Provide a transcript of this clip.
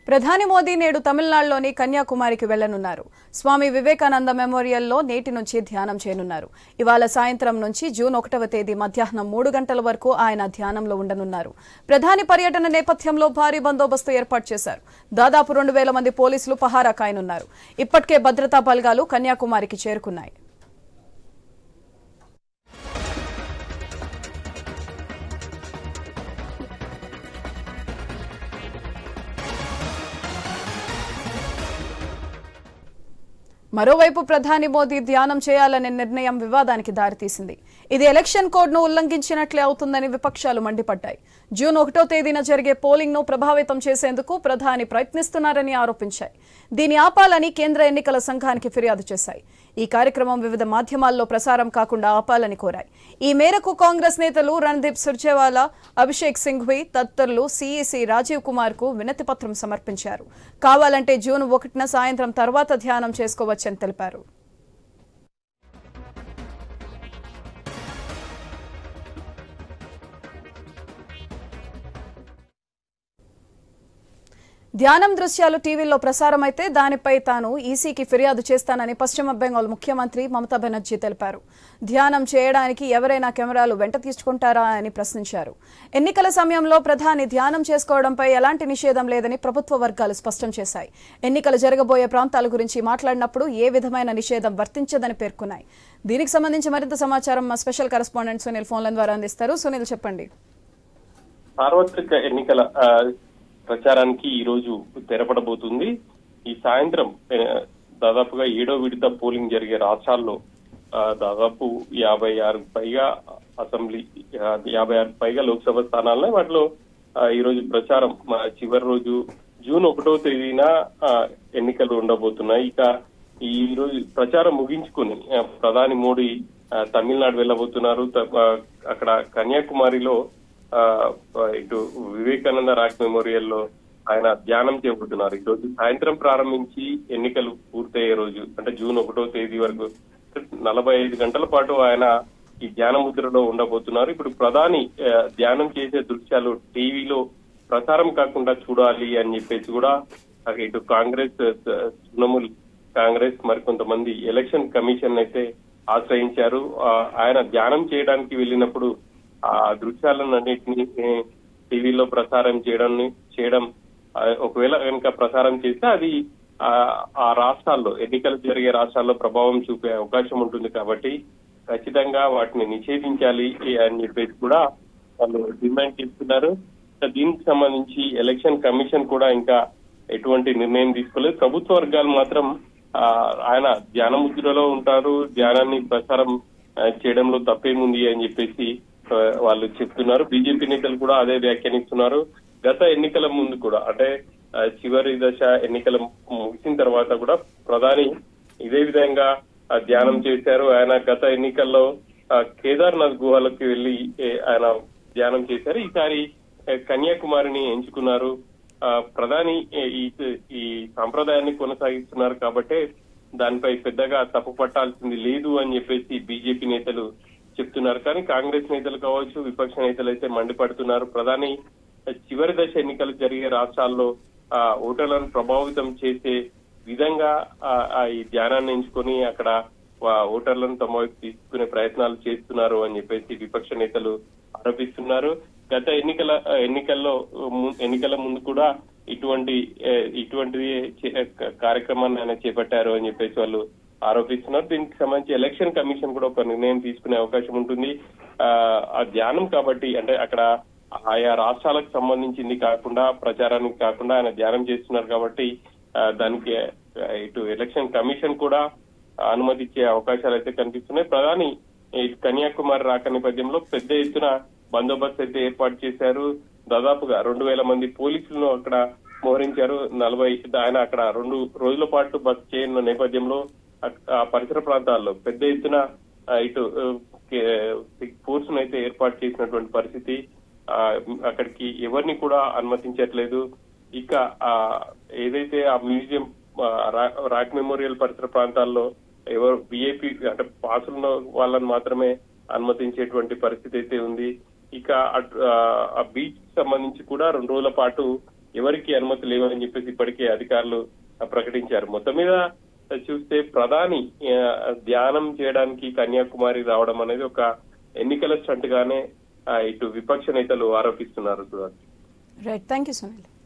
ప్రధాని మోదీ నేడు తమిళనాడులోని కన్యాకుమారికి వెళ్లనున్నారు స్వామి వివేకానంద మెమోరియల్లో నేటి నుంచి ధ్యానం చేయనున్నారు ఇవాళ సాయంత్రం నుంచి జూన్ ఒకటవ తేదీ మధ్యాహ్నం మూడు గంటల వరకు ఆయన ధ్యానంలో ఉండనున్నారు ప్రధాని పర్యటన నేపథ్యంలో భారీ బందోబస్తు ఏర్పాటు చేశారు దాదాపు రెండు వేల మంది పోలీసులు పహారా కాయనున్నారు ఇప్పటికే భద్రతా బలగాలు కన్యాకుమారికి చేరుకున్నాయి మరోవైపు ప్రధాని మోదీ ధ్యానం చేయాలనే నిర్ణయం వివాదానికి దారితీసింది ఇది ఎలక్షన్ కోడ్ను ఉల్లంఘించినట్లే అవుతుందని విపక్షాలు మండిపడ్డాయి జూన్ ఒకటో తేదీన జరిగే పోలింగ్ను ప్రభావితం చేసేందుకు ప్రధాని ప్రయత్నిస్తున్నారని ఆరోపించాయి దీన్ని ఆపాలని కేంద్ర ఎన్నికల సంఘానికి ఫిర్యాదు చేశాయి ఈ కార్యక్రమం వివిధ మాధ్యమాల్లో ప్రసారం కాకుండా ఆపాలని కోరాయి ఈ మేరకు కాంగ్రెస్ నేతలు రణదీప్ సుర్జేవాలా అభిషేక్ సింఘ్వి తదితరులు సీఈసీ రాజీవ్ కుమార్ కు వినతి పత్రం సమర్పించారు కావాలంటే జూన్ ఒకటిన సాయంత్రం తర్వాత ధ్యానం చేసుకోవచ్చని తెలిపారు ధ్యానం దృశ్యాలు టీవీలో ప్రసారమైతే దానిపై తాను ఈసీకి ఫిర్యాదు చేస్తానని పశ్చిమ బెంగాల్ ముఖ్యమంత్రి మమతా బెనర్జీ తెలిపారు ధ్యానం చేయడానికి ఎవరైనా కెమెరాలు వెంట తీసుకుంటారా అని ప్రశ్నించారు ఎన్నికల సమయంలో ప్రధాని ధ్యానం చేసుకోవడంపై ఎలాంటి నిషేధం లేదని ప్రభుత్వ వర్గాలు స్పష్టం చేశాయి ఎన్నికలు జరగబోయే ప్రాంతాల గురించి మాట్లాడినప్పుడు ఏ విధమైన నిషేధం వర్తించదని పేర్కొన్నాయి దీనికి సంబంధించి మరింత సమాచారం మా స్పెషల్ కరెస్పాండెంట్ సునీల్ ఫోన్ల ద్వారా అందిస్తారు సునీల్ చెప్పండి సార్వత్రిక ఎన్నికల ఆ, ప్రచారానికి ఈ రోజు తెరపడబోతుంది ఈ సాయంత్రం ఆ, దాదాపుగా ఏడో విడత పోలింగ్ జరిగే రాష్ట్రాల్లో ఆ, దాదాపు యాభై ఆరు పైగా అసెంబ్లీ ఆ, యాభై ఆరు పైగా లోక్సభ స్థానాలనే వాటిలో ఆ, ఈ రోజు ప్రచారం మా చివరి రోజు జూన్ ఒకటో తేదీన ఆ, ఎన్నికలు ఉండబోతున్నాయి ఇక ఈ రోజు ప్రచారం ముగించుకుని ఆ, ప్రధాని మోడీ ఆ, తమిళనాడు వెళ్ళబోతున్నారు త- ఆ, అక్కడ కన్యాకుమారిలో ఆ, ఇటు వివేకానంద రాక్ మెమోరియల్ లో ఆయన ధ్యానం చేయబోతున్నారు ఈ రోజు సాయంత్రం ప్రారంభించి ఎన్నికలు పూర్తయ్యే రోజు అంటే జూన్ ఒకటో తేదీ వరకు నలభై ఐదు గంటల పాటు ఆయన ఈ ధ్యాన ముద్రలో ఉండబోతున్నారు ఇప్పుడు ప్రధాని ఆ, ధ్యానం చేసే దృశ్యాలు టీవీలో ప్రసారం కాకుండా చూడాలి అని చెప్పేసి కూడా ఆ, ఇటు కాంగ్రెస్ ఆ, తృణమూల్ కాంగ్రెస్ మరికొంతమంది ఎలక్షన్ కమిషన్ అయితే ఆశ్రయించారు ఆ, ఆయన ధ్యానం చేయడానికి వెళ్ళినప్పుడు ఆ దృశ్యాలను అన్నింటినీ టీవీలో ప్రసారం చేయడం చేయడం ఆ, ఒకవేళ కనుక ప్రసారం చేస్తే అది ఆ ఆ రాష్ట్రాల్లో ఎన్నికలు జరిగే రాష్ట్రాల్లో ప్రభావం చూపే అవకాశం ఉంటుంది కాబట్టి ఖచ్చితంగా వాటిని నిషేధించాలి అని చెప్పేసి కూడా వాళ్ళు డిమాండ్ చేస్తున్నారు ఇంకా దీనికి సంబంధించి ఎలక్షన్ కమిషన్ కూడా ఇంకా ఎటువంటి నిర్ణయం తీసుకోలేదు ప్రభుత్వ వర్గాలు మాత్రం ఆ, ఆయన ధ్యాన ముద్రలో ఉంటారు ధ్యానాన్ని ప్రసారం ఆ, చేయడంలో తప్పేముంది అని చెప్పేసి ఆ, వాళ్ళు చెప్తున్నారు బీజేపీ నేతలు కూడా అదే వ్యాఖ్యానిస్తున్నారు గత ఎన్నికల ముందు కూడా అంటే ఆ, చివరి దశ ఎన్నికల ముగిసిన తర్వాత కూడా ప్రధాని ఇదే విధంగా ఆ, ధ్యానం చేశారు ఆయన గత ఎన్నికల్లో ఆ, కేదార్నాథ్ గుహలకు వెళ్లి ఏ, ఆయన ధ్యానం చేశారు ఈసారి ఏ, కన్యాకుమారిని ఎంచుకున్నారు ఆ, ప్రధాని ఏ, ఈ ఈ సాంప్రదాయాన్ని కొనసాగిస్తున్నారు కాబట్టే దానిపై పెద్దగా తప్పు పట్టాల్సింది లేదు అని చెప్పేసి బీజేపీ నేతలు చెప్తున్నారు కానీ కాంగ్రెస్ నేతలు కావచ్చు విపక్ష నేతలు అయితే మండిపడుతున్నారు ప్రధాని చివరి దశ ఎన్నికలు జరిగే రాష్ట్రాల్లో ఆ ఓటర్లను ప్రభావితం చేసే విధంగా ఆ, ఆ ఈ ధ్యానాన్ని ఎంచుకొని అక్కడ వా- ఓటర్లను తమ వైపు తీసుకునే ప్రయత్నాలు చేస్తున్నారు అని చెప్పేసి విపక్ష నేతలు ఆరోపిస్తున్నారు గత ఎన్నికల ఎన్నికల్లో ము- ఎన్నికల ముందు కూడా ఇటువంటి ఏ, ఇటువంటిది చే- కార్యక్రమాన్ని ఆయన చేపట్టారు అని చెప్పేసి వాళ్ళు ఆరోపిస్తున్నారు దీనికి సంబంధించి ఎలక్షన్ కమిషన్ కూడా ఒక నిర్ణయం తీసుకునే అవకాశం ఉంటుంది ఆ, ఆ ధ్యానం కాబట్టి అంటే అక్కడ ఆయా రాష్ట్రాలకు సంబంధించింది కాకుండా ప్రచారానికి కాకుండా ఆయన ధ్యానం చేస్తున్నారు కాబట్టి ఆ, దానికి ఆ, ఇటు ఎలక్షన్ కమిషన్ కూడా అనుమతి ఇచ్చే అవకాశాలు అయితే కనిపిస్తున్నాయి ప్రధాని ఈ కన్యాకుమారి రాక నేపథ్యంలో పెద్ద ఎత్తున బందోబస్తు అయితే ఏర్పాటు చేశారు దాదాపుగా రెండు వేల మంది పోలీసులను అక్కడ మోహరించారు నలభై ఆయన అక్కడ రెండు రోజుల పాటు బస్ చేయనున్న నేపథ్యంలో అక్- ఆ పరిసర ప్రాంతాల్లో పెద్ద ఎత్తున ఆ, ఇటు ఫోర్స్ అయితే ఏర్పాటు చేసినటువంటి పరిస్థితి ఆ, అక్కడికి ఎవరిని కూడా అనుమతించట్లేదు ఇక ఆ ఏదైతే ఆ మ్యూజియం ఆ, రా- రాక్ మెమోరియల్ పరిసర ప్రాంతాల్లో ఎవరు విఐపి అంటే పాసులున్న వాళ్ళని మాత్రమే అనుమతించేటువంటి పరిస్థితి అయితే ఉంది ఇక అటు- ఆ, ఆ బీచ్ సంబంధించి కూడా రెండు రోజుల పాటు ఎవరికి అనుమతి లేవని చెప్పేసి ఇప్పటికే అధికారులు ఆ, ప్రకటించారు మొత్తం మీద చూస్తే ప్రధాని ఆ, ధ్యానం చేయడానికి కన్యాకుమారి రావడం అనేది ఒక ఎన్నికల స్టంట్ గానే ఆ, ఇటు విపక్ష నేతలు ఆరోపిస్తున్నారు Sudhakar right thank you Sunil